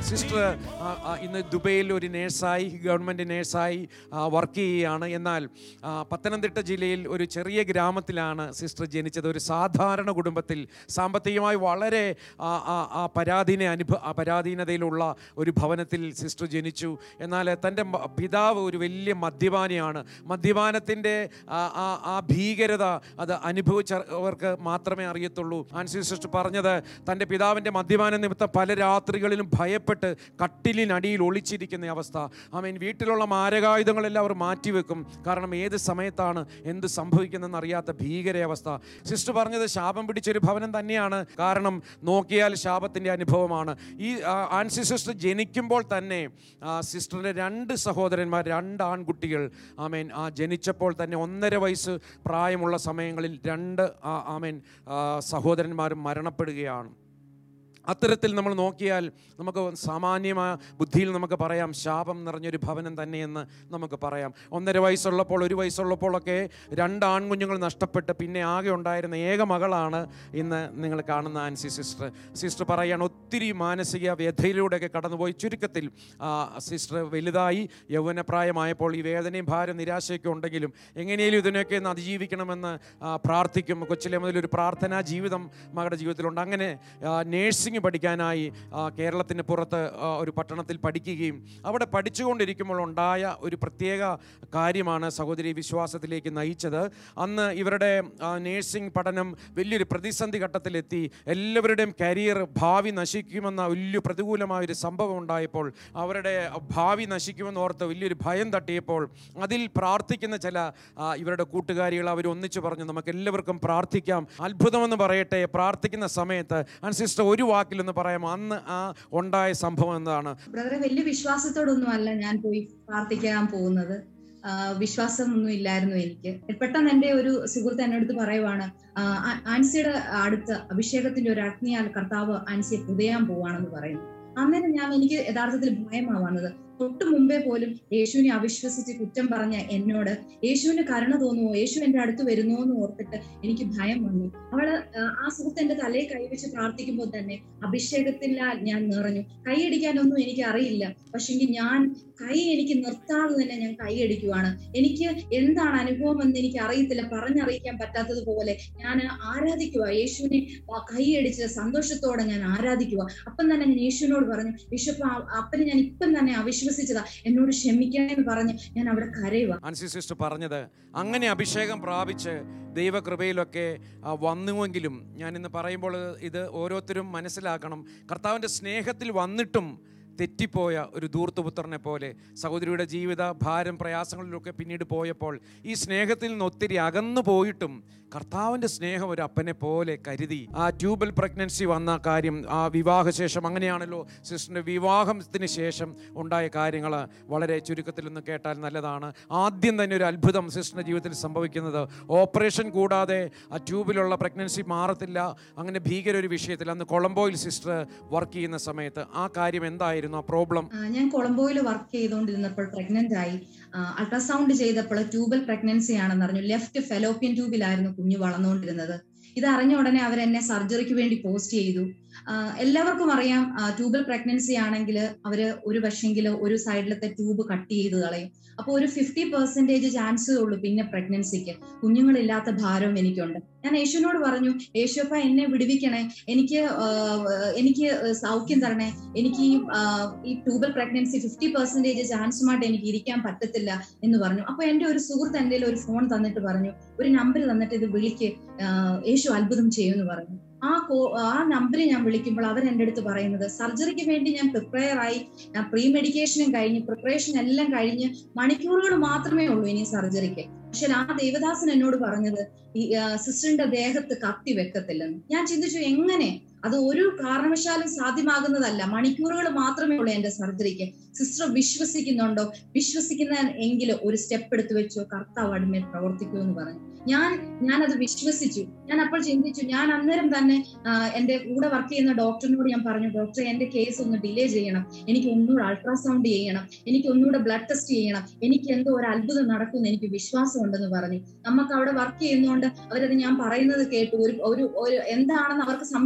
Sister ആ, ആ, ഇന്ന് ദുബൈയിൽ ഒരു നേഴ്സായി ഗവൺമെൻറ് നേഴ്സായി വർക്ക് ചെയ്യുകയാണ് എന്നാൽ ആ, പത്തനംതിട്ട ജില്ലയിൽ ഒരു ചെറിയ ഗ്രാമത്തിലാണ് സിസ്റ്റർ ജനിച്ചത് ഒരു സാധാരണ കുടുംബത്തിൽ സാമ്പത്തികമായി വളരെ ആ, ആ, ആ പരാധീന അനുഭ ആ പരാധീനതയിലുള്ള ഒരു ഭവനത്തിൽ സിസ്റ്റർ ജനിച്ചു എന്നാൽ തൻ്റെ മ- പിതാവ് ഒരു വലിയ മദ്യപാനിയാണ് മദ്യപാനത്തിൻ്റെ ആ ആ- ആ ഭീകരത അത് അനുഭവിച്ചവർക്ക് മാത്രമേ അറിയത്തുള്ളൂ ആൻസി സിസ്റ്റർ പറഞ്ഞത് തൻ്റെ പിതാവിൻ്റെ മദ്യപാന നിമിത്തം പല രാത്രികളിലും ഭയപ്പെട്ട് കട്ടിലിനടിയിൽ ഒളിച്ചിരിക്കുന്ന അവസ്ഥ ഐ മീൻ വീട്ടിലുള്ള മാരകായുധങ്ങളെല്ലാം അവർ മാറ്റിവെക്കും കാരണം ഏത് സമയത്താണ് എന്ത് സംഭവിക്കുന്നതെന്ന് അറിയാത്ത ഭീകരാവസ്ഥ സിസ്റ്റർ പറഞ്ഞത് ശാപം പിടിച്ചൊരു ഭവനം തന്നെയാണ് കാരണം നോക്കിയാൽ ശാപത്തിൻ്റെ അനുഭവമാണ് ഈ ആ, ആൻസി സിസ്റ്റർ ജനിക്കുമ്പോൾ തന്നെ ആ, സിസ്റ്ററിൻ്റെ രണ്ട് സഹോദരന്മാർ രണ്ട് ആൺകുട്ടികൾ ആമേൻ ആ ജനിച്ചപ്പോൾ തന്നെ ഒന്നര വയസ്സ് പ്രായമുള്ള സമയങ്ങളിൽ രണ്ട് ആ- ആമേൻ ആ, സഹോദരന്മാരും മരണപ്പെടുകയാണ് അത്തരത്തിൽ നമ്മൾ നോക്കിയാൽ നമുക്ക് സാമാന്യമായ ബുദ്ധിയിൽ നമുക്ക് പറയാം ശാപം നിറഞ്ഞൊരു ഭവനം തന്നെയെന്ന് നമുക്ക് പറയാം ഒന്നര വയസ്സുള്ളപ്പോൾ ഒരു വയസ്സുള്ളപ്പോഴൊക്കെ രണ്ട് ആൺകുഞ്ഞുങ്ങൾ നഷ്ടപ്പെട്ട് പിന്നെ ആകെ ഉണ്ടായിരുന്ന ഏക മകളാണ് ഇന്ന് നിങ്ങൾ കാണുന്ന ആൻസി സിസ്റ്റർ സിസ്റ്റർ പറയുകയാണ് ഒത്തിരി മാനസിക വ്യഥയിലൂടെയൊക്കെ കടന്നുപോയി ചുരുക്കത്തിൽ ആ, സിസ്റ്റർ വലുതായി യൗവനപ്രായമായപ്പോൾ ഈ വേദനയും ഭാരം നിരാശയൊക്കെ ഉണ്ടെങ്കിലും എങ്ങനെയും ഇതിനൊക്കെ ഒന്ന് അതിജീവിക്കണമെന്ന് ആ, പ്രാർത്ഥിക്കും കൊച്ചിലെ മുതൽ ഒരു പ്രാർത്ഥനാ ജീവിതം മകളുടെ ജീവിതത്തിലുണ്ട് അങ്ങനെ നേഴ്സിംഗ് പഠിക്കാനായി ആ, കേരളത്തിന് പുറത്ത് ആ, ഒരു പട്ടണത്തിൽ പഠിക്കുകയും അവിടെ പഠിച്ചുകൊണ്ടിരിക്കുമ്പോൾ ഉണ്ടായ ഒരു പ്രത്യേക കാര്യമാണ് സഹോദരി വിശ്വാസത്തിലേക്ക് നയിച്ചത് അന്ന് ഇവരുടെ ആ, നേഴ്സിംഗ് പഠനം വലിയൊരു പ്രതിസന്ധി ഘട്ടത്തിലെത്തി എല്ലാവരുടെയും കരിയർ ഭാവി നശിക്കുമെന്ന വലിയ പ്രതികൂലമായ ഒരു സംഭവം ഉണ്ടായപ്പോൾ അവരുടെ ഭാവി നശിക്കുമെന്ന് ഓർത്ത് വലിയൊരു ഭയം തട്ടിയപ്പോൾ അതിൽ പ്രാർത്ഥിക്കുന്ന ചില ആ, ഇവരുടെ കൂട്ടുകാരികൾ അവർ ഒന്നിച്ചു പറഞ്ഞു നമുക്ക് എല്ലാവർക്കും പ്രാർത്ഥിക്കാം അത്ഭുതമെന്ന് പറയട്ടെ പ്രാർത്ഥിക്കുന്ന സമയത്ത് സിസ്റ്റർ ഒരു വാക്കിലൊന്ന് പറയാം അന്ന് ആ ഉണ്ടായ സംഭവം എന്താണ് ബ്രദറെ വലിയ വിശ്വാസത്തോടൊന്നും അല്ല ഞാൻ പോയി പ്രാർത്ഥിക്കാൻ പോകുന്നത് ആ, വിശ്വാസമൊന്നും ഇല്ലായിരുന്നു എനിക്ക് പെട്ടെന്ന് എന്റെ ഒരു സുഹൃത്ത് എന്നോട് പറയുവാണ് ആ, ആ- ആൻസിയുടെ അടുത്ത് അഭിഷേകത്തിന്റെ ഒരു അഗ്നിയാൽ കർത്താവ് ആൻസിയെ പുതയാൻ പോവാണെന്ന് പറയുന്നു അന്നേരം ഞാൻ എനിക്ക് യഥാർത്ഥത്തിൽ ഭയമാ വന്നത് തൊട്ട് മുമ്പേ പോലും യേശുവിനെ അവിശ്വസിച്ച് കുറ്റം പറഞ്ഞ എന്നോട് യേശുവിന് കരുണ തോന്നുമോ യേശു എന്റെ അടുത്ത് വരുന്നോ എന്ന് ഓർത്തിട്ട് എനിക്ക് ഭയം വന്നു അവള് ആ, ആ സുഹൃത്ത് എന്റെ തലയെ കൈവച്ച് പ്രാർത്ഥിക്കുമ്പോൾ തന്നെ അഭിഷേകത്തിനാൽ ഞാൻ നിറഞ്ഞു കൈയടിക്കാനൊന്നും എനിക്ക് അറിയില്ല പക്ഷെങ്കിൽ ഞാൻ കൈ എനിക്ക് നിർത്താതെ തന്നെ ഞാൻ കൈയടിക്കുവാണ് എനിക്ക് എന്താണ് അനുഭവം എന്ന് എനിക്ക് അറിയത്തില്ല പറഞ്ഞറിയിക്കാൻ പറ്റാത്തതുപോലെ ഞാൻ ആരാധിക്കുക യേശുവിനെ ആ കൈയടിച്ച് സന്തോഷത്തോടെ ഞാൻ ആരാധിക്കുക അപ്പം തന്നെ ഞാൻ യേശുവിനോട് പറഞ്ഞു യേശുപ്പ അപ്പനെ ഞാൻ ഇപ്പം തന്നെ അവിശ്വസിച്ചതാ എന്നോട് ക്ഷമിക്കണമെന്ന് പറഞ്ഞ് ഞാൻ അവിടെ കരയുക ആൻസി സിസ്റ്റർ പറഞ്ഞത് അങ്ങനെ അഭിഷേകം പ്രാപിച്ച് ദൈവകൃപയിലൊക്കെ ആ, വന്നുവെങ്കിലും ഞാൻ ഇന്ന് പറയുമ്പോൾ ഇത് ഓരോരുത്തരും മനസ്സിലാക്കണം കർത്താവിൻ്റെ സ്നേഹത്തിൽ വന്നിട്ടും തെറ്റിപ്പോയ ഒരു ധൂർത്തുപുത്രനെ പോലെ സഹോദരിയുടെ ജീവിത ഭാരം പ്രയാസങ്ങളിലൊക്കെ പിന്നീട് പോയപ്പോൾ ഈ സ്നേഹത്തിൽ നിന്ന് ഒത്തിരി അകന്നു പോയിട്ടും കർത്താവിൻ്റെ സ്നേഹം ഒരു അപ്പനെ പോലെ കരുതി ആ ട്യൂബൽ പ്രഗ്നൻസി വന്ന കാര്യം ആ വിവാഹശേഷം അങ്ങനെയാണല്ലോ സിസ്റ്ററിൻ്റെ വിവാഹത്തിന് ശേഷം ഉണ്ടായ കാര്യങ്ങൾ വളരെ ചുരുക്കത്തിൽ ഒന്ന് കേട്ടാൽ നല്ലതാണ് ആദ്യം തന്നെ ഒരു അത്ഭുതം സിസ്റ്ററിൻ്റെ ജീവിതത്തിൽ സംഭവിക്കുന്നത് ഓപ്പറേഷൻ കൂടാതെ ആ ട്യൂബിലുള്ള പ്രഗ്നൻസി മാറത്തില്ല അങ്ങനെ ഭീകര ഒരു വിഷയത്തിൽ അന്ന് കൊളംബോയിൽ സിസ്റ്റർ വർക്ക് ചെയ്യുന്ന സമയത്ത് ആ കാര്യം എന്തായിരുന്നു ആ പ്രോബ്ലം ആ, ഞാൻ കൊളംബോയിൽ വർക്ക് ചെയ്തുകൊണ്ടിരുന്നപ്പോൾ പ്രഗ്നന്റ് ആയി അൾട്രാസൗണ്ട് ചെയ്തപ്പോൾ ട്യൂബൽ പ്രഗ്നൻസി ആണെന്ന് അറിഞ്ഞു ലെഫ്റ്റ് ഫെലോപ്പിയൻ ട്യൂബിലായിരുന്നു കുഞ്ഞ് വളർന്നുകൊണ്ടിരുന്നത് ഇത് അറിഞ്ഞ ഉടനെ അവർ എന്നെ സർജറിക്ക് വേണ്ടി പോസ്റ്റ് ചെയ്തു ആ, എല്ലാവർക്കും അറിയാം ട്യൂബൽ പ്രഗ്നൻസി ആണെങ്കിൽ അവര് ഒരു പക്ഷെങ്കിൽ ഒരു സൈഡിലത്തെ ട്യൂബ് കട്ട് ചെയ്ത് കളയും അപ്പൊ ഒരു ഫിഫ്റ്റി പെർസെന്റേജ് ചാൻസേ ഉള്ളൂ പിന്നെ പ്രഗ്നൻസിക്ക് കുഞ്ഞുങ്ങളില്ലാത്ത ഭാരവും എനിക്കുണ്ട് ഞാൻ യേശുവിനോട് പറഞ്ഞു യേശുപ്പ എന്നെ വിടുവിക്കണേ എനിക്ക് ആ, എനിക്ക് സൗഖ്യം തരണേ എനിക്ക് ഈ ആ, ഈ ട്യൂബൽ പ്രഗ്നൻസി ഫിഫ്റ്റി പെർസെന്റേജ് ചാൻസുമായിട്ട് എനിക്ക് ഇരിക്കാൻ പറ്റത്തില്ല എന്ന് പറഞ്ഞു അപ്പൊ എന്റെ ഒരു സുഹൃത്ത് എന്റെ ഒരു ഫോൺ തന്നിട്ട് പറഞ്ഞു ഒരു നമ്പർ തന്നിട്ട് ഇത് വിളിക്ക് ആ, യേശു അത്ഭുതം ചെയ്യുമെന്ന് പറഞ്ഞു ആ കോ ആ നമ്പറിൽ ഞാൻ വിളിക്കുമ്പോൾ അവർ എൻ്റെ അടുത്ത് പറയുന്നത് സർജറിക്ക് വേണ്ടി ഞാൻ പ്രിപ്പയർ ആയി ഞാൻ പ്രീ മെഡിക്കേഷനും കഴിഞ്ഞ് പ്രിപ്പറേഷൻ എല്ലാം കഴിഞ്ഞ് മണിക്കൂറുകൾ മാത്രമേ ഉള്ളൂ ഇനി സർജറിക്ക് പക്ഷെ ആ ദേവദാസൻ എന്നോട് പറഞ്ഞത് ഈ സിസ്റ്ററിന്റെ ദേഹത്ത് കത്തി വെക്കത്തില്ലെന്ന് ഞാൻ ചിന്തിച്ചു എങ്ങനെ അത് ഒരു കാരണവശാലും സാധ്യമാകുന്നതല്ല മണിക്കൂറുകൾ മാത്രമേ ഉള്ളൂ എന്റെ സർജറിക്ക് സിസ്റ്റർ വിശ്വസിക്കുന്നുണ്ടോ വിശ്വസിക്കുന്ന എങ്കിൽ ഒരു സ്റ്റെപ്പ് എടുത്തു വെച്ചോ കർത്താവ് അടിമേൽ പ്രവർത്തിക്കൂ എന്ന് പറഞ്ഞു ഞാൻ ഞാൻ അത് വിശ്വസിച്ചു ഞാൻ അപ്പോൾ ചിന്തിച്ചു ഞാൻ അന്നേരം തന്നെ ആ, എന്റെ കൂടെ വർക്ക് ചെയ്യുന്ന ഡോക്ടറിനോട് ഞാൻ പറഞ്ഞു ഡോക്ടറെ എന്റെ കേസ് ഒന്ന് ഡിലേ ചെയ്യണം എനിക്ക് ഒന്നുകൂടെ അൾട്രാസൗണ്ട് ചെയ്യണം എനിക്ക് ഒന്നുകൂടെ ബ്ലഡ് ടെസ്റ്റ് ചെയ്യണം എനിക്ക് എന്തോ ഒരു അത്ഭുതം നടക്കുമെന്ന് എനിക്ക് വിശ്വാസം ഉണ്ടെന്ന് പറഞ്ഞു നമുക്ക് അവിടെ വർക്ക് ചെയ്യുന്നതുകൊണ്ട് അവരത് ഞാൻ പറയുന്നത് കേട്ടു ഒരു ഒരു ഒരു എന്താണെന്ന് അവർക്ക് സംശയം തോന്നി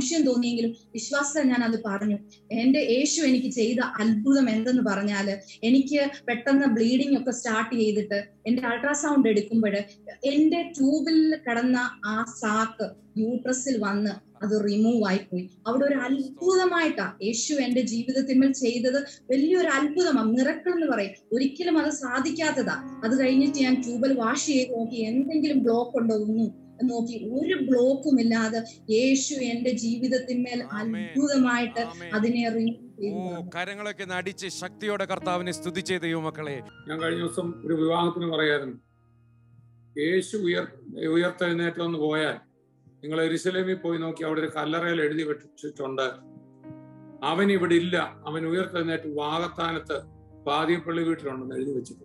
തുടങ്ങിയെങ്കിലും വിശ്വാസത്തെ ഞാൻ അത് പറഞ്ഞു എന്റെ യേശു എനിക്ക് ചെയ്ത അത്ഭുതം എന്തെന്ന് പറഞ്ഞാല് എനിക്ക് പെട്ടെന്ന് ബ്ലീഡിംഗ് ഒക്കെ സ്റ്റാർട്ട് ചെയ്തിട്ട് എന്റെ അൾട്രാസൗണ്ട് എടുക്കുമ്പോൾ എന്റെ ട്യൂബിൽ കിടന്ന ആ സാക്ക് യൂട്രസിൽ വന്ന് അത് റിമൂവ് ആയിപ്പോയി അവിടെ ഒരു അത്ഭുതമായിട്ടാ യേശു എന്റെ ജീവിതത്തിന്മേൽ ചെയ്തത് വലിയൊരു അത്ഭുതമാ മിറക്കിൾ എന്ന് പറയും ഒരിക്കലും അത് സാധിക്കാത്തതാ അത് കഴിഞ്ഞിട്ട് ഞാൻ ട്യൂബൽ വാഷ് ചെയ്ത് നോക്കി എന്തെങ്കിലും ബ്ലോക്ക് ഉണ്ടോ ഒന്നും നോക്കി ഒരു ബ്ലോക്കും ഇല്ലാതെ യേശു എന്റെ ജീവിതത്തിന്മേൽ ആമേൻ. അത്ഭുതമായിട്ട് ആമേൻ. അതിനെ റിമൂവ് ഓ ചെയ്തു തന്നു. കരങ്ങളൊക്കെ നടിച്ച് ശക്തിയോടെ കർത്താവിനെ സ്തുതിച്ചേ ദൈവമക്കളെ ഞാൻ കഴിഞ്ഞ ദിവസം ഒരു വിവാഹത്തിന് പറയായിരുന്നു യേശു ഉയർ ഉയർത്തെഴുന്നേറ്റെന്ന് പോയാൽ നിങ്ങൾ എരിശലേമിൽ പോയി നോക്കി അവിടെ ഒരു കല്ലറയിൽ എഴുതി വെച്ചിട്ടുണ്ട് അവൻ ഇവിടെ ഇല്ല അവൻ ഉയർത്തെഴുന്നേറ്റ് വാഗത്താനത്ത് പാതിയപ്പള്ളി വീട്ടിലുണ്ടെന്ന് എഴുതി വെച്ചിട്ടുണ്ട്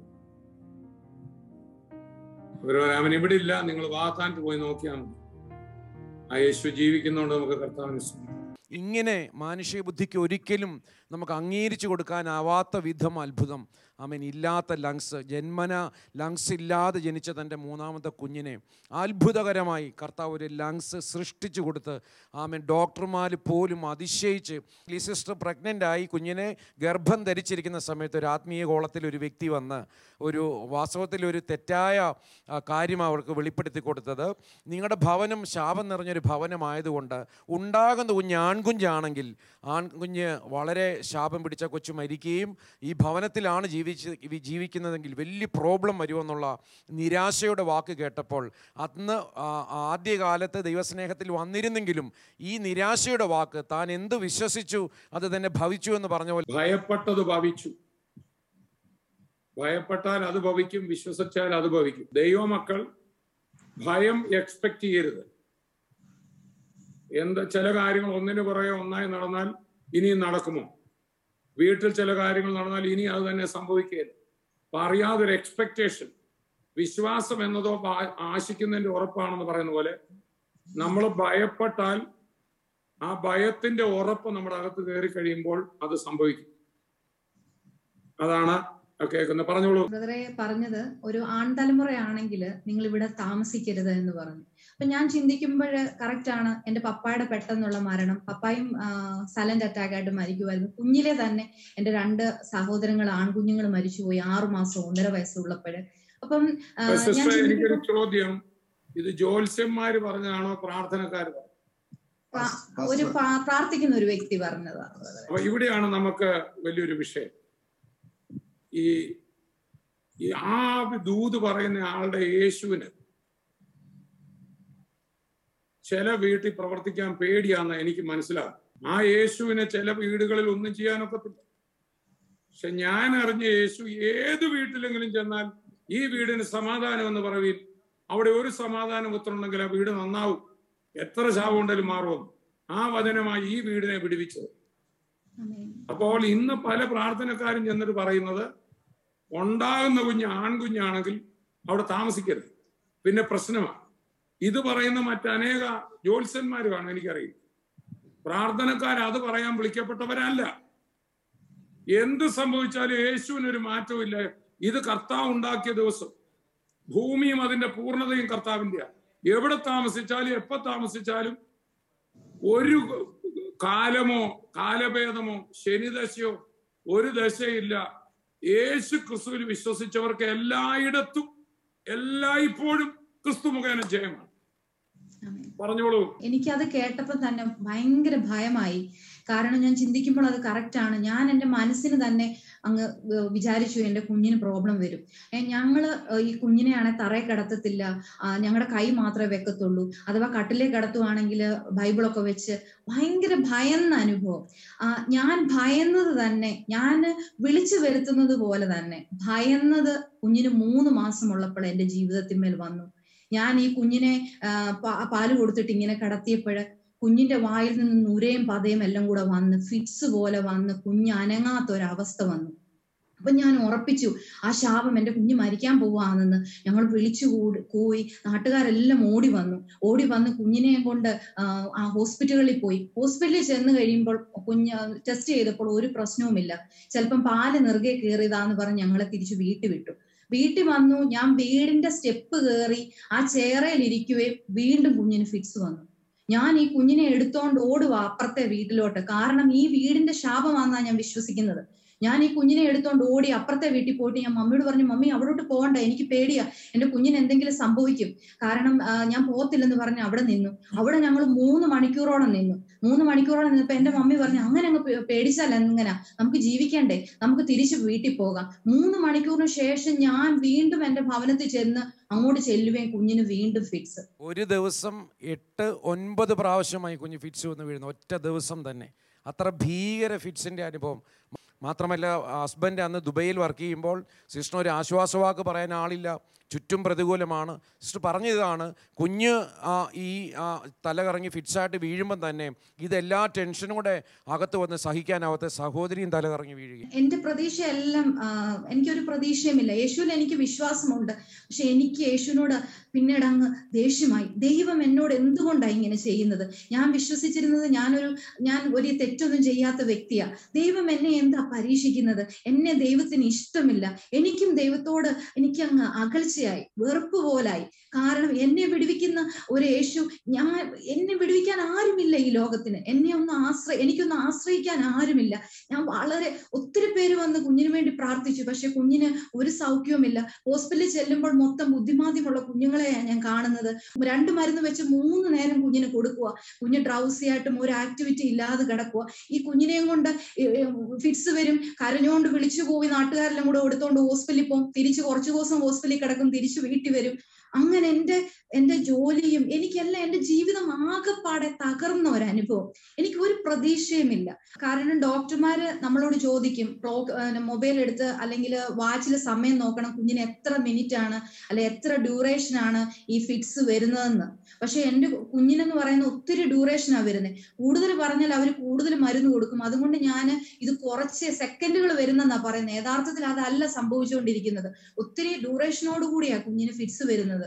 അവര് പറയാം അവൻ ഇവിടെ ഇല്ല നിങ്ങൾ വാഗത്താനത്ത് പോയി നോക്കിയാൽ മതി ആ യേശു ജീവിക്കുന്നതുകൊണ്ട് നമുക്ക് കർത്താവിനെ സ്തുതിക്കാം. ഇങ്ങനെ മാനുഷിക ബുദ്ധിക്ക് ഒരിക്കലും നമുക്ക് അംഗീകരിച്ചു കൊടുക്കാനാവാത്ത വിധം അത്ഭുതം അവൻ ഇല്ലാത്ത ലങ്സ് ജന്മന ലങ്സ് ഇല്ലാതെ ജനിച്ച തൻ്റെ മൂന്നാമത്തെ കുഞ്ഞിനെ അത്ഭുതകരമായി കർത്താവ് ഒരു ലങ്സ് സൃഷ്ടിച്ചു കൊടുത്ത് ആമൻ ഡോക്ടർമാർ പോലും അതിശയിച്ച് ഈ സിസ്റ്റർ പ്രഗ്നൻ്റ് ആയി കുഞ്ഞിനെ ഗർഭം ധരിച്ചിരിക്കുന്ന സമയത്ത് ഒരു ആത്മീയ കോളത്തിൽ ഒരു വ്യക്തി വന്ന് ഒരു വാസ്തവത്തിൽ ഒരു തെറ്റായ ആ, കാര്യം അവർക്ക് വെളിപ്പെടുത്തി കൊടുത്തത് നിങ്ങളുടെ ഭവനം ശാപം നിറഞ്ഞൊരു ഭവനമായതുകൊണ്ട് ഉണ്ടാകുന്ന കുഞ്ഞ് ആൺകുഞ്ഞാണെങ്കിൽ ആൺകുഞ്ഞ് വളരെ ശാപം പിടിച്ച കൊച്ചു മരിക്കുകയും ഈ ഭവനത്തിലാണ് ജീവിച്ച് ഇവ ജീവിക്കുന്നതെങ്കിൽ വലിയ പ്രോബ്ലം വരുമെന്നുള്ള നിരാശയുടെ വാക്ക് കേട്ടപ്പോൾ അന്ന് ആ, ആദ്യകാലത്ത് ദൈവസ്നേഹത്തിൽ വന്നിരുന്നെങ്കിലും ഈ നിരാശയുടെ വാക്ക് താൻ എന്ത് വിശ്വസിച്ചു അത് തന്നെ ഭവിച്ചു എന്ന് പറഞ്ഞ പോലെ ഭയപ്പെട്ടത് ഭവിച്ചു ഭയപ്പെട്ടാൽ അത് ഭവിക്കും വിശ്വസിച്ചാൽ അത് ഭവിക്കും ദൈവമക്കൾ ഭയം എക്സ്പെക്ട് ചെയ്യരുത് എന്ത് ചില കാര്യങ്ങൾ ഒന്നിനു പുറകെ ഒന്നായി നടന്നാൽ ഇനിയും നടക്കുമോ വീട്ടിൽ ചില കാര്യങ്ങൾ നടന്നാൽ ഇനി അത് തന്നെ സംഭവിക്കുകയില്ല അപ്പൊ അറിയാതൊരു എക്സ്പെക്ടേഷൻ വിശ്വാസം എന്നതോ ആ- ആശിക്കുന്നതിന്റെ ഉറപ്പാണെന്ന് പറയുന്ന പോലെ നമ്മൾ ഭയപ്പെട്ടാൽ ആ ഭയത്തിന്റെ ഉറപ്പ് നമ്മുടെ അകത്ത് കയറി കഴിയുമ്പോൾ അത് സംഭവിക്കും അതാണ് കേൾക്കുന്നത് പറഞ്ഞോളൂ ബ്രദറെ പറഞ്ഞത് ഒരു ആൺതലമുറയാണെങ്കിൽ നിങ്ങൾ ഇവിടെ താമസിക്കരുത് എന്ന് പറഞ്ഞു അപ്പൊ ഞാൻ ചിന്തിക്കുമ്പോൾ കറക്റ്റ് ആണ് എന്റെ പപ്പായുടെ പെട്ടെന്നുള്ള മരണം പപ്പായും സൈലന്റ് അറ്റാക്ക് ആയിട്ട് മരിക്കുമായിരുന്നു കുഞ്ഞിലെ തന്നെ എന്റെ രണ്ട് സഹോദരങ്ങൾ ആൺകുഞ്ഞുങ്ങൾ മരിച്ചുപോയി ആറു മാസം ഒന്നര വയസ്സുള്ളപ്പോഴ് അപ്പം ആ, ഞാൻ സിസ്റ്റർ എനിക്കൊരു ചിന്തിക്കുമ്പോൾ ചോദ്യം ഇത് ജ്യോത്സ്യന്മാര് പറഞ്ഞതാണോ പ്രാർത്ഥനക്കാർ പറഞ്ഞത് പ്രാ- ഒരു പ്രാ- പ്രാർത്ഥിക്കുന്ന ഒരു വ്യക്തി പറഞ്ഞതാണ് ബ്രദറെ. അപ്പൊ ഇവിടെയാണ് നമുക്ക് വലിയൊരു വിഷയം ഈ ഈ ആ ദൂത് പറയുന്ന ആളുടെ യേശുവിന് ചില വീട്ടിൽ പ്രവർത്തിക്കാൻ പേടിയാന്ന് എനിക്ക് മനസ്സിലാകും ആ യേശുവിനെ ചില വീടുകളിൽ ഒന്നും ചെയ്യാനൊക്കത്തില്ല പക്ഷെ ഞാൻ അറിഞ്ഞ യേശു ഏത് വീട്ടിലെങ്കിലും ചെന്നാൽ ഈ വീടിന് സമാധാനം എന്ന് പറയും അവിടെ ഒരു സമാധാനം ഉത്തരമുണ്ടെങ്കിൽ ആ വീട് നന്നാവും എത്ര ശാപം ഉണ്ടെങ്കിലും മാറും ആ വചനമായി ഈ വീടിനെ വിടുവിച്ചത് ആമേൻ. അപ്പോൾ ഇന്ന് പല പ്രാർത്ഥനക്കാരും ചെന്നിട്ട് പറയുന്നത് ഉണ്ടാകുന്ന കുഞ്ഞ് ആൺകുഞ്ഞാണെങ്കിൽ അവിടെ താമസിക്കരുത് പിന്നെ പ്രശ്നമാണ് ഇത് പറയുന്ന മറ്റനേക ജ്യോത്സ്യന്മാർ കാണും എനിക്കറിയില്ല പ്രാർത്ഥനക്കാർ അത് പറയാൻ വിളിക്കപ്പെട്ടവരല്ല എന്ത് സംഭവിച്ചാലും യേശുവിനൊരു മാറ്റവും ഇല്ല ഇത് കർത്താവ് ഉണ്ടാക്കിയ ദിവസം ഭൂമിയും അതിന്റെ പൂർണ്ണതയും കർത്താവിന്റെ എവിടെ താമസിച്ചാലും എപ്പോ താമസിച്ചാലും ഒരു കാലമോ കാലഭേദമോ ശനിദശയോ ഒരു ദശയില്ല യേശു ക്രിസ്തുവിൽ വിശ്വസിച്ചവർക്ക് എല്ലായിടത്തും എല്ലായ്പ്പോഴും ക്രിസ്തു മുഖേന ജയമാണ് ആമേൻ. പറഞ്ഞോളൂ എനിക്കത് കേട്ടപ്പോൾ തന്നെ ഭയങ്കര ഭയമായി കാരണം ഞാൻ ചിന്തിക്കുമ്പോൾ അത് കറക്റ്റ് ആണ് ഞാൻ എൻ്റെ മനസ്സിന് തന്നെ അങ്ങ് വ- വിചാരിച്ചു എൻ്റെ കുഞ്ഞിന് പ്രോബ്ലം വരും ഏ, ഞങ്ങള് ഏ, ഈ കുഞ്ഞിനെയാണെ തറയെ കിടത്തത്തില്ല ഞങ്ങളുടെ കൈ മാത്രമേ വെക്കത്തുള്ളൂ അഥവാ കട്ടിലേ കിടത്തുവാണെങ്കിൽ ബൈബിളൊക്കെ വെച്ച് ഭയങ്കര ഭയന്ന അനുഭവം ആ, ഞാൻ ഭയന്നത് തന്നെ ഞാൻ വിളിച്ചു വരുത്തുന്നത് പോലെ തന്നെ ഭയന്നത് കുഞ്ഞിന് മൂന്ന് മാസമുള്ളപ്പോൾ എൻ്റെ ജീവിതത്തിന്മേൽ വന്നു ഞാൻ ഈ കുഞ്ഞിനെ ആ, പാ- പാല് കൊടുത്തിട്ട് ഇങ്ങനെ കിടത്തിയപ്പോഴ് കുഞ്ഞിന്റെ വായിൽ നിന്ന് നുരയും പതയും എല്ലാം കൂടെ വന്ന് ഫിറ്റ്സ് പോലെ വന്ന് കുഞ്ഞ് അനങ്ങാത്ത ഒരവസ്ഥ വന്നു അപ്പൊ ഞാൻ ഉറപ്പിച്ചു ആ ശാപം എന്റെ കുഞ്ഞ് മരിക്കാൻ പോവാണെന്ന് ഞങ്ങൾ വിളിച്ചു കൂടി കൂയി നാട്ടുകാരെല്ലാം ഓടി വന്നു ഓടി വന്ന് കുഞ്ഞിനെയും കൊണ്ട് ആ, ആ ഹോസ്പിറ്റലുകളിൽ പോയി ഹോസ്പിറ്റലിൽ ചെന്ന് കഴിയുമ്പോൾ കുഞ്ഞ് ടെസ്റ്റ് ചെയ്തപ്പോൾ ഒരു പ്രശ്നവുമില്ല ചിലപ്പം പാല് നെറുകെ കയറിയതാന്ന് പറഞ്ഞ് ഞങ്ങളെ തിരിച്ചു വീട്ടിൽ വിട്ടു വീട്ടിൽ വന്നു ഞാൻ വീടിന്റെ സ്റ്റെപ്പ് കയറി ആ ചേറയിൽ ഇരിക്കുകയും വീണ്ടും കുഞ്ഞിന് ഫിക്സ് വന്നു ഞാൻ ഈ കുഞ്ഞിനെ എടുത്തോണ്ട് ഓടുക അപ്പുറത്തെ വീട്ടിലോട്ട് കാരണം ഈ വീടിന്റെ ശാപമാണെന്നാ ഞാൻ വിശ്വസിക്കുന്നത് ഞാൻ ഈ കുഞ്ഞിനെ എടുത്തോണ്ട് ഓടി അപ്പുറത്തെ വീട്ടിൽ പോയിട്ട് ഞാൻ മമ്മിയോട് പറഞ്ഞു മമ്മി അവിടോട്ട് പോകണ്ട എനിക്ക് പേടിയാ എന്റെ കുഞ്ഞിന് എന്തെങ്കിലും സംഭവിക്കും കാരണം ആ, ഞാൻ പോകത്തില്ലെന്ന് പറഞ്ഞ് അവിടെ നിന്നു അവിടെ ഞങ്ങൾ മൂന്ന് മണിക്കൂറോളം നിന്നു മൂന്ന് മണിക്കൂറോളം നിന്നപ്പോ എന്റെ മമ്മി പറഞ്ഞു അങ്ങനെ അങ്ങ് പേ- പേടിച്ചാൽ എങ്ങനെ നമുക്ക് ജീവിക്കണ്ടേ നമുക്ക് തിരിച്ച് വീട്ടിൽ പോകാം മൂന്ന് മണിക്കൂറിന് ശേഷം ഞാൻ വീണ്ടും എന്റെ ഭവനത്തിൽ ചെന്ന് അങ്ങോട്ട് ചെല്ലുകയും കുഞ്ഞിന് വീണ്ടും ഫിക്സ് ഒരു ദിവസം എട്ട് ഒൻപത് പ്രാവശ്യമായി കുഞ്ഞ് ഫിറ്റ്സ് വന്ന് വീഴുന്നു ഒറ്റ ദിവസം തന്നെ അത്ര ഭീകര ഫിറ്റ്സിൻ്റെ അനുഭവം മാത്രമല്ല ഹസ്ബൻഡ് അന്ന് ദുബൈയിൽ വർക്ക് ചെയ്യുമ്പോൾ സിസ്റ്റർ ഒരു ആശ്വാസവാക്ക് പറയാൻ ആളില്ല ചുറ്റും പ്രതികൂലമാണ് സിസ്റ്റർ പറഞ്ഞതാണ് കുഞ്ഞ് ആ, ഈ ആ, തല കറങ്ങി ഫിറ്റ്സായിട്ട് വീഴുമ്പം തന്നെ ഇതെല്ലാ ടെൻഷനും കൂടെ അകത്ത് വന്ന് സഹിക്കാനാവാത്ത സഹോദരിയും തല കറങ്ങി വീഴുകയും എന്റെ പ്രതീക്ഷയെല്ലാം ആ, എനിക്കൊരു പ്രതീക്ഷയുമില്ല യേശുവിൽ എനിക്ക് വിശ്വാസമുണ്ട് പക്ഷെ എനിക്ക് യേശുവിനോട് പിന്നീട് അങ്ങ് ദേഷ്യമായി ദൈവം എന്നോട് എന്തുകൊണ്ടാണ് ഇങ്ങനെ ചെയ്യുന്നത് ഞാൻ വിശ്വസിച്ചിരുന്നത് ഞാനൊരു ഞാൻ ഒരു തെറ്റൊന്നും ചെയ്യാത്ത വ്യക്തിയാ ദൈവം എന്നെ എന്താ പരീക്ഷിക്കുന്നത് എന്നെ ദൈവത്തിന് ഇഷ്ടമില്ല എനിക്കും ദൈവത്തോട് എനിക്ക് അങ്ങ് അകൽച്ചയായി വെറുപ്പ് പോലായി കാരണം എന്നെ വിടുവിക്കുന്ന ഒരു യേശു ഞാൻ എന്നെ വിടുവിക്കാൻ ആരുമില്ല ഈ ലോകത്തിന് എന്നെ ഒന്ന് ആശ്രയ എനിക്കൊന്ന് ആശ്രയിക്കാൻ ആരുമില്ല ഞാൻ വളരെ ഒത്തിരി പേര് വന്ന് കുഞ്ഞിന് വേണ്ടി പ്രാർത്ഥിച്ചു പക്ഷെ കുഞ്ഞിന് ഒരു സൗഖ്യവുമില്ല ഹോസ്പിറ്റലിൽ ചെല്ലുമ്പോൾ മൊത്തം ബുദ്ധിമാന്ദ്യമുള്ള കുഞ്ഞുങ്ങളെയാണ് ഞാൻ കാണുന്നത് രണ്ട് മരുന്ന് വെച്ച് മൂന്ന് നേരം കുഞ്ഞിന് കൊടുക്കുക കുഞ്ഞ് ഡ്രൗസി ആയിട്ടും ഒരു ആക്ടിവിറ്റി ഇല്ലാതെ കിടക്കുക ഈ കുഞ്ഞിനെയും കൊണ്ട് ഫിറ്റ്സ് വരും കരഞ്ഞുകൊണ്ട് വിളിച്ചു പോയി നാട്ടുകാരെല്ലാം കൂടെ എടുത്തോണ്ട് ഹോസ്പിറ്റലിൽ പോകും തിരിച്ച് കുറച്ചു ദിവസം ഹോസ്പിറ്റലിൽ കിടക്കും തിരിച്ച് വീട്ടിൽ വരും അങ്ങനെ എന്റെ എന്റെ ജോലിയും എനിക്കെല്ലാം എന്റെ ജീവിതം ആകെപ്പാടെ തകർന്ന ഒരു അനുഭവം എനിക്ക് ഒരു പ്രതീക്ഷയുമില്ല കാരണം ഡോക്ടർമാര് നമ്മളോട് ചോദിക്കും മൊബൈൽ എടുത്ത് അല്ലെങ്കിൽ വാച്ചിൽ സമയം നോക്കണം കുഞ്ഞിന് എത്ര മിനിറ്റ് ആണ് അല്ലെ എത്ര ഡ്യൂറേഷൻ ആണ് ഈ ഫിറ്റ്സ് വരുന്നതെന്ന് പക്ഷെ എന്റെ കുഞ്ഞിനെന്ന് പറയുന്ന ഒത്തിരി ഡ്യൂറേഷനാ വരുന്നത് കൂടുതൽ പറഞ്ഞാൽ അവർ കൂടുതൽ മരുന്ന് കൊടുക്കും അതുകൊണ്ട് ഞാൻ ഇത് കുറച്ച് സെക്കൻഡുകൾ വരുന്നെന്നാ പറയുന്നത് യഥാർത്ഥത്തിൽ അതല്ല സംഭവിച്ചുകൊണ്ടിരിക്കുന്നത് ഒത്തിരി ഡ്യൂറേഷനോട് കൂടിയാ കുഞ്ഞിന് ഫിറ്റ്സ് വരുന്നത്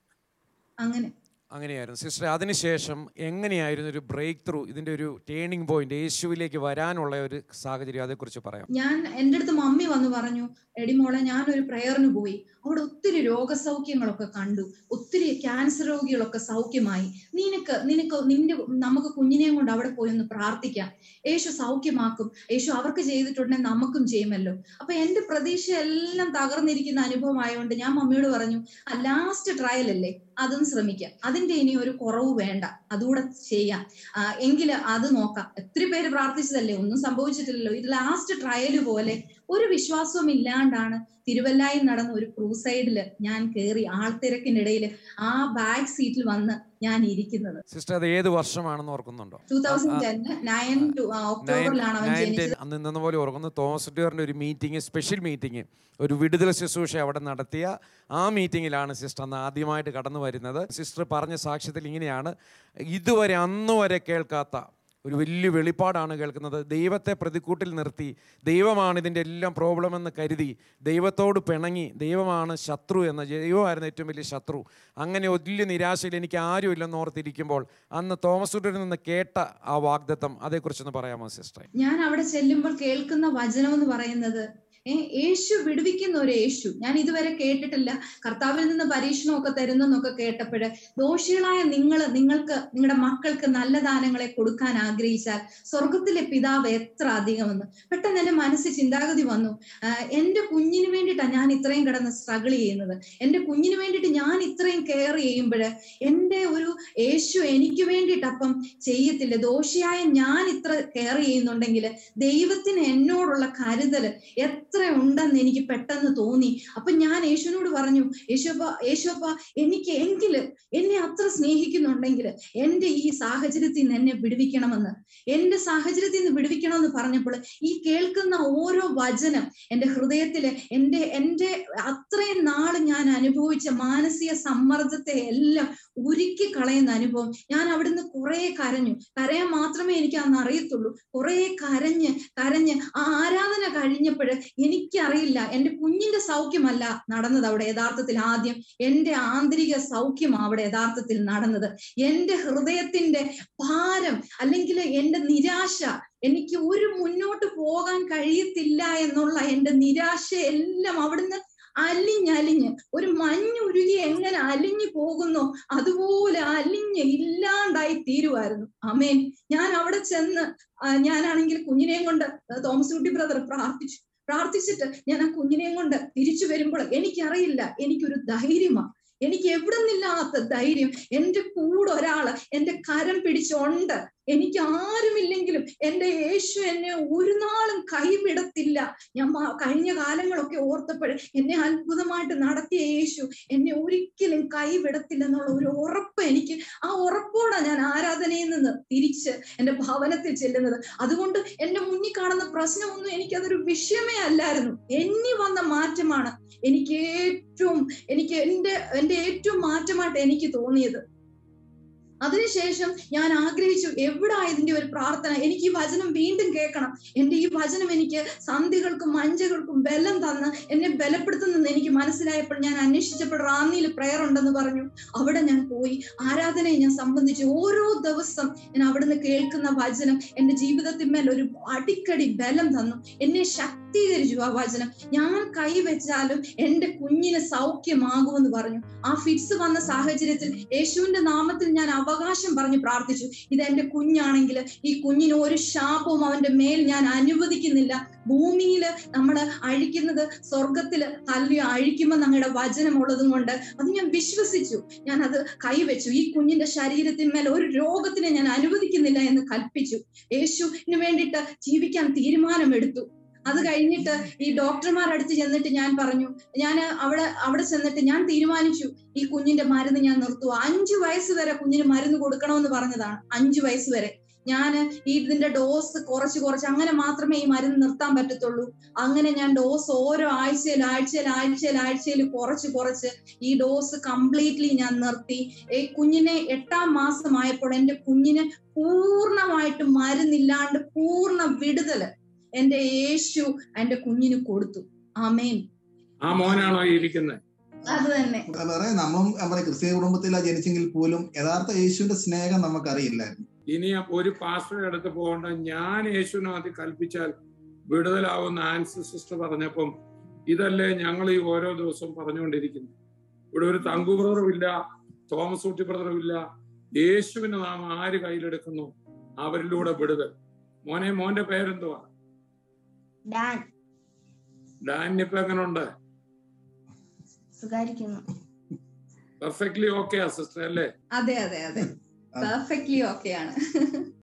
അങ്ങനെ അങ്ങനെയായിരുന്നു സിസ്റ്റർ അതിനുശേഷം എങ്ങനെയായിരുന്നു ഒരു ബ്രേക്ക് ത്രൂ ഇതിൻ്റെ ഒരു ടേണിംഗ് പോയിന്റ് യേശുവിലേക്ക് വരാനുള്ള ഒരു സാഹചര്യം അതേക്കുറിച്ച് പറയാം ഞാൻ എൻ്റെ അടുത്ത് മമ്മി വന്ന് പറഞ്ഞു എടി മോളെ ഞാനൊരു പ്രയറിന് പോയി അവിടെ ഒത്തിരി രോഗസൗഖ്യങ്ങളൊക്കെ കണ്ടു ഒത്തിരി ക്യാൻസർ രോഗികളൊക്കെ സൗഖ്യമായി നിനക്ക് നിനക്ക് നിന്റെ നമുക്ക് കുഞ്ഞിനെയും കൊണ്ട് അവിടെ പോയി ഒന്ന് പ്രാർത്ഥിക്കാം യേശു സൗഖ്യമാക്കും യേശു അവർക്ക് ചെയ്തിട്ടുണ്ടെങ്കിൽ നമുക്കും ചെയ്യുമല്ലോ അപ്പൊ എന്റെ പ്രതീക്ഷ എല്ലാം തകർന്നിരിക്കുന്ന അനുഭവമായതുകൊണ്ട് ഞാൻ മമ്മിയോട് പറഞ്ഞു ലാസ്റ്റ് ട്രയൽ അല്ലേ അതും ശ്രമിക്കാം അതിന്റെ ഇനി ഒരു കുറവ് വേണ്ട അതുകൂടെ ചെയ്യാം ആ, എങ്കില് അത് നോക്കാം എത്ര പേര് പ്രാർത്ഥിച്ചതല്ലേ ഒന്നും സംഭവിച്ചിട്ടില്ലല്ലോ ഇത് ലാസ്റ്റ് ട്രയൽ പോലെ ഒരു വിശ്വാസവും ഇല്ലാണ്ടാണ് തിരുവല്ലായിൽ നടന്ന ഒരു ക്രൂസൈഡില് ഞാൻ കയറി ആൾത്തിരക്കിനിടയിൽ ആ ബാക്ക് സീറ്റിൽ വന്ന് ഞാൻ ഇരിക്കുന്നത് സിസ്റ്റർ അത് ഏത് വർഷമാണെന്ന് ഓർക്കുന്നുണ്ടോ two thousand ten nine two ഒക്ടോബറിലാണ് അവൻ നയൻ ജനിച്ചത് അന്ന് നിന്ന പോലെ ഓർക്കുന്നു തോമസ് ഡ്യൂറിൻ്റെ ഒരു മീറ്റിംഗ് സ്പെഷ്യൽ മീറ്റിംഗ് ഒരു വിടുതൽ ശുശ്രൂഷ അവിടെ നടത്തിയ ആ മീറ്റിങ്ങിലാണ് സിസ്റ്റർ അന്ന് ആദ്യമായിട്ട് കടന്നു വരുന്നത് സിസ്റ്റർ പറഞ്ഞ സാക്ഷ്യത്തിൽ ഇങ്ങനെയാണ് ഇതുവരെ അന്ന് വരെ കേൾക്കാത്ത ഒരു വലിയ വെളിപ്പാടാണ് കേൾക്കുന്നത് ദൈവത്തെ പ്രതിക്കൂട്ടിൽ നിർത്തി ദൈവമാണ് ഇതിൻ്റെ എല്ലാം പ്രോബ്ലം എന്ന് കരുതി ദൈവത്തോട് പിണങ്ങി ദൈവമാണ് ശത്രു എന്ന ദൈവമായിരുന്നു ഏറ്റവും വലിയ ശത്രു അങ്ങനെ വലിയ നിരാശയിൽ എനിക്ക് ആരുമില്ലെന്ന് ഓർത്തിരിക്കുമ്പോൾ അന്ന് തോമസ് ഉഡറിൽ നിന്ന് കേട്ട ആ വാഗ്ദത്തം അതേക്കുറിച്ചൊന്ന് പറയാമോ സിസ്റ്ററെ ഞാൻ അവിടെ ചെല്ലുമ്പോൾ കേൾക്കുന്ന വചനം എന്ന് പറയുന്നത് ഏ യേശു വിടുവിക്കുന്ന ഒരു യേശു ഞാൻ ഇതുവരെ കേട്ടിട്ടില്ല കർത്താവിൽ നിന്ന് പരീക്ഷണമൊക്കെ തരുന്നെന്നൊക്കെ കേട്ടപ്പോഴ് ദോഷികളായ നിങ്ങൾ നിങ്ങൾക്ക് നിങ്ങളുടെ മക്കൾക്ക് നല്ല ദാനങ്ങളെ കൊടുക്കാൻ ആഗ്രഹിച്ചാൽ സ്വർഗത്തിലെ പിതാവ് എത്ര അധികമെന്ന് പെട്ടെന്ന് എന്റെ മനസ്സിൽ ചിന്താഗതി വന്നു ആഹ് എന്റെ കുഞ്ഞിന് വേണ്ടിയിട്ടാണ് ഞാൻ ഇത്രയും കിടന്ന് സ്ട്രഗിൾ ചെയ്യുന്നത് എന്റെ കുഞ്ഞിന് വേണ്ടിയിട്ട് ഞാൻ ഇത്രയും കെയർ ചെയ്യുമ്പോൾ എന്റെ ഒരു യേശു എനിക്ക് വേണ്ടിയിട്ട് അപ്പം ചെയ്യത്തില്ല ദോഷിയായ ഞാൻ ഇത്ര കെയർ ചെയ്യുന്നുണ്ടെങ്കിൽ ദൈവത്തിന് എന്നോടുള്ള കരുതല് എത്ര ഉണ്ടെന്ന് എനിക്ക് പെട്ടെന്ന് തോന്നി അപ്പൊ ഞാൻ യേശുവിനോട് പറഞ്ഞു യേശോപ്പ യേശോപ്പ എനിക്ക് എങ്കില് എന്നെ അത്ര സ്നേഹിക്കുന്നുണ്ടെങ്കിൽ എന്റെ ഈ സാഹചര്യത്തിൽ നിന്ന് എന്നെ വിടുവിക്കണമെന്ന് എന്റെ സാഹചര്യത്തിൽ നിന്ന് വിടുവിക്കണമെന്ന് പറഞ്ഞപ്പോൾ ഈ കേൾക്കുന്ന ഓരോ വചനം എന്റെ ഹൃദയത്തില് എന്റെ എന്റെ അത്രയും നാള് ഞാൻ അനുഭവിച്ച മാനസിക സമ്മർദ്ദത്തെ എല്ലാം ഉരുക്കി കളയുന്ന അനുഭവം ഞാൻ അവിടുന്ന് കുറെ കരഞ്ഞു കരയാൻ മാത്രമേ എനിക്ക് അന്ന് അറിയത്തുള്ളൂ കുറെ കരഞ്ഞ് കരഞ്ഞ് ആ ആരാധന കഴിഞ്ഞപ്പോൾ എനിക്കറിയില്ല എന്റെ കുഞ്ഞിന്റെ സൗഖ്യമല്ല നടന്നത് അവിടെ യഥാർത്ഥത്തിൽ ആദ്യം എന്റെ ആന്തരിക സൗഖ്യം അവിടെ യഥാർത്ഥത്തിൽ നടന്നത് എന്റെ ഹൃദയത്തിന്റെ ഭാരം അല്ലെങ്കിൽ എന്റെ നിരാശ എനിക്ക് ഒരു മുന്നോട്ട് പോകാൻ കഴിയത്തില്ല എന്നുള്ള എന്റെ നിരാശ എല്ലാം അവിടുന്ന് അലിഞ്ഞലിഞ്ഞ് ഒരു മഞ്ഞുരുകി എങ്ങനെ അലിഞ്ഞു പോകുന്നോ അതുപോലെ അലിഞ്ഞ് ഇല്ലാണ്ടായി തീരുമായിരുന്നു അമേൻ ഞാൻ അവിടെ ചെന്ന് ആ, ഞാനാണെങ്കിൽ കുഞ്ഞിനെയും കൊണ്ട് തോമസ് കുട്ടി ബ്രദർ പ്രാർത്ഥിച്ചു പ്രാർത്ഥിച്ചിട്ട് ഞാൻ ആ കുഞ്ഞിനെയും കൊണ്ട് തിരിച്ചു വരുമ്പോൾ എനിക്കറിയില്ല എനിക്കൊരു ധൈര്യമാണ് എനിക്ക് എവിടെ നിന്നില്ലാത്ത ധൈര്യം എന്റെ കൂടെ ഒരാള് എന്റെ കരം പിടിച്ചുണ്ട് എനിക്ക് ആരുമില്ലെങ്കിലും എന്റെ യേശു എന്നെ ഒരു നാളും കൈവിടത്തില്ല ഞാൻ മ- കഴിഞ്ഞ കാലങ്ങളൊക്കെ ഓർത്തപ്പോൾ എന്നെ അത്ഭുതമായിട്ട് നടത്തിയ യേശു എന്നെ ഒരിക്കലും കൈവിടത്തില്ല എന്നുള്ള ഒരു ഉറപ്പ് എനിക്ക് ആ ഉറപ്പോടെ ഞാൻ ആരാധനയിൽ നിന്ന് തിരിച്ച് എന്റെ ഭവനത്തിൽ ചെല്ലുന്നത് അതുകൊണ്ട് എന്റെ മുന്നിൽ കാണുന്ന പ്രശ്നമൊന്നും എനിക്കതൊരു വിഷയമേ അല്ലായിരുന്നു എന്നി വന്ന മാറ്റമാണ് എനിക്ക് ഏറ്റവും എനിക്ക് എന്റെ എന്റെ ഏറ്റവും മാറ്റമായിട്ട് എനിക്ക് തോന്നിയത് അതിനുശേഷം ഞാൻ ആഗ്രഹിച്ചു എവിടാ ഇതിന്റെ ഒരു പ്രാർത്ഥന എനിക്ക് ഈ വചനം വീണ്ടും കേൾക്കണം എന്റെ ഈ വചനം എനിക്ക് സന്ധികൾക്കും മഞ്ചകൾക്കും ബലം തന്ന് എന്നെ ബലപ്പെടുത്തുന്നെന്ന് എനിക്ക് മനസ്സിലായപ്പോൾ ഞാൻ അന്വേഷിച്ചപ്പോൾ റാന്നിയിൽ പ്രയർ ഉണ്ടെന്ന് പറഞ്ഞു അവിടെ ഞാൻ പോയി ആരാധനയെ ഞാൻ സംബന്ധിച്ച് ഓരോ ദിവസം ഞാൻ അവിടുന്ന് കേൾക്കുന്ന വചനം എന്റെ ജീവിതത്തിന്മേൽ ഒരു അടിക്കടി ബലം തന്നു എന്നെ ശക്തീകരിച്ചു ആ വചനം ഞാൻ കൈവച്ചാലും എന്റെ കുഞ്ഞിന് സൗഖ്യമാകുമെന്ന് പറഞ്ഞു ആ ഫിറ്റ്സ് വന്ന സാഹചര്യത്തിൽ യേശുവിന്റെ നാമത്തിൽ ഞാൻ അവകാശം പറഞ്ഞു പ്രാർത്ഥിച്ചു ഇത് എന്റെ കുഞ്ഞാണെങ്കിൽ ഈ കുഞ്ഞിന് ഒരു ശാപവും അവന്റെ മേൽ ഞാൻ അനുവദിക്കുന്നില്ല ഭൂമിയിൽ നമ്മൾ അഴിക്കുന്നത് സ്വർഗത്തിൽ തല്ലി അഴിക്കുമ്പോൾ ഞങ്ങളുടെ വചനം ഉള്ളതും കൊണ്ട് അത് ഞാൻ വിശ്വസിച്ചു ഞാൻ അത് കൈവച്ചു ഈ കുഞ്ഞിന്റെ ശരീരത്തിന്മേൽ ഒരു രോഗത്തിനെ ഞാൻ അനുവദിക്കുന്നില്ല എന്ന് കൽപ്പിച്ചു യേശുവിന് വേണ്ടിയിട്ട് ജീവിക്കാൻ തീരുമാനമെടുത്തു അത് കഴിഞ്ഞിട്ട് ഈ ഡോക്ടർമാർ അടുത്ത് ചെന്നിട്ട് ഞാൻ പറഞ്ഞു ഞാൻ അവിടെ അവിടെ ചെന്നിട്ട് ഞാൻ തീരുമാനിച്ചു ഈ കുഞ്ഞിന്റെ മരുന്ന് ഞാൻ നിർത്തുക അഞ്ചു വയസ്സ് വരെ കുഞ്ഞിന് മരുന്ന് കൊടുക്കണമെന്ന് പറഞ്ഞതാണ് അഞ്ചു വയസ്സ് വരെ ഞാൻ ഈ ഇതിന്റെ ഡോസ് കുറച്ച് കുറച്ച് അങ്ങനെ മാത്രമേ ഈ മരുന്ന് നിർത്താൻ പറ്റത്തുള്ളൂ അങ്ങനെ ഞാൻ ഡോസ് ഓരോ ആഴ്ചയിൽ ആഴ്ചയിൽ ആഴ്ചയിൽ ആഴ്ചയിൽ കുറച്ച് കുറച്ച് ഈ ഡോസ് കംപ്ലീറ്റ്ലി ഞാൻ നിർത്തി ഈ കുഞ്ഞിനെ എട്ടാം മാസമായപ്പോൾ എന്റെ കുഞ്ഞിന് പൂർണ്ണമായിട്ട് മരുന്നില്ലാണ്ട് പൂർണ്ണ വിടുതല് എന്റെ യേശു എന്റെ കുഞ്ഞിന് കൊടുത്തു ആമേൻ ആ മോനാണോ ഈ ഇരിക്കുന്നത് അത് തന്നെ വേറെ നമ്മളും നമ്മുടെ ക്രിസ്തീയ കുടുംബത്തിലാണ് ജനിച്ചെങ്കിൽ പോലും യഥാർത്ഥ യേശുവിന്റെ സ്നേഹം നമുക്കറിയില്ലായിരുന്നു ഇനി ഒരു പാസ്റ്ററുടെ അടുത്ത് പോകേണ്ട ഞാൻ യേശുവിനകത്ത് കൽപ്പിച്ചാൽ വിടുതലാവുന്ന ആൻസി സിസ്റ്റർ പറഞ്ഞപ്പം ഇതല്ലേ ഞങ്ങൾ ഈ ഓരോ ദിവസവും പറഞ്ഞുകൊണ്ടിരിക്കുന്നത് ഇവിടെ ഒരു തങ്കു ബ്രദറും ഇല്ല തോമസ് ഊട്ടി ബ്രദറും ഇല്ല യേശുവിന്റെ നാം ആര് കയ്യിലെടുക്കുന്നു അവരിലൂടെ വിടുതൽ മോനെ മോന്റെ പേരെന്തുവാ ഡാൻ ഡാനിപ്പോ എങ്ങനെയുണ്ട് സുഖായിരിക്കുന്നു പെർഫെക്റ്റ്ലി ഓക്കെ ആ സിസ്റ്റർ അല്ലേ അതെ അതെ അതെ പെർഫെക്റ്റ്ലി ഓക്കെയാണ്